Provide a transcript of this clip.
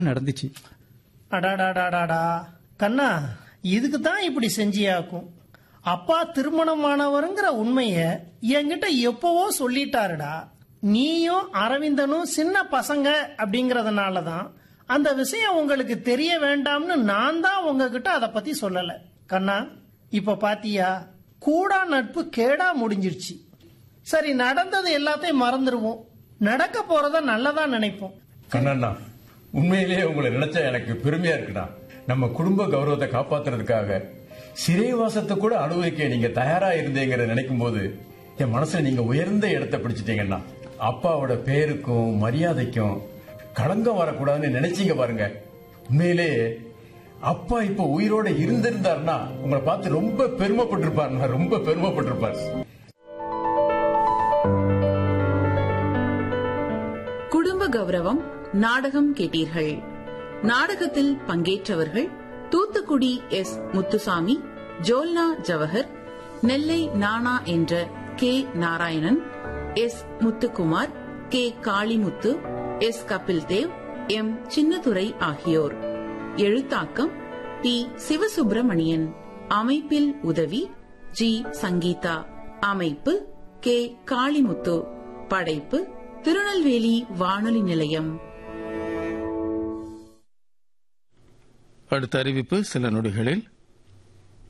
நடந்துச்சு அடாடாடாடாடா கண்ணா இதுக்கு தான் இப்படி செஞ்சியாக்கும் அப்பா திருமணமானவருங்கிற உண்மைய என்கிட்ட எப்பவோ சொல்லிட்டாருடா நீயும் அரவிந்தனும் சின்ன பசங்க அப்படிங்கறதுனால தான் அந்த விஷயம் உங்களுக்கு தெரிய வேண்டாம்னு நான் தான் உங்ககிட்ட அதை பத்தி சொல்லல கண்ணா இப்ப பாத்தியா கூடா நட்பு கேடா முடிஞ்சிருச்சு சரி நடந்தது எல்லாத்தையும் மறந்துடுவோம் நடக்க போறத நல்லதா நினைப்போம் கண்ணண்ணா உண்மையிலேயே உங்களை நினைச்சா எனக்கு பெருமையா இருக்குடா நம்ம குடும்ப கௌரவத்தை காப்பாத்துறதுக்காக சிறைவாசத்தை கூட அனுபவிக்க நீங்க தயாரா இருந்தீங்கிற நினைக்கும் போது என் மனசுல நீங்க உயர்ந்த இடத்தை பிடிச்சிட்டீங்கண்ணா அப்பாவோட பேருக்கும் மரியாதைக்கும் களங்கம் வரக்கூடாதுன்னு நினைச்சீங்க பாருங்க உண்மையிலேயே அப்பா இப்ப உயிரோட இருந்திருந்தாருன்னா உங்களை பார்த்து ரொம்ப பெருமைப்பட்டிருப்பார் ரொம்ப பெருமைப்பட்டிருப்பார் குடும்ப கௌரவம் நாடகம் கேட்டீர்கள் நாடகத்தில் பங்கேற்றவர்கள் தூத்துக்குடி எஸ் முத்துசாமி ஜோல்னா ஜவஹர் நெல்லை நானா என்ற K Narayanan S Muthukumar K Kalimuthu S Kapil Dev M Chinnadurai ஆகியோர் எழுத்தாக்கம் டி சிவசுப்பிரமணியன் அமைப்பில் உதவி ஜி சங்கீதா அமைப்பு கே காளிமுத்து படைப்பு திருநெல்வேலி வானொலி நிலையம் அடுத்த அறிவிப்பு சில நொடிகளில்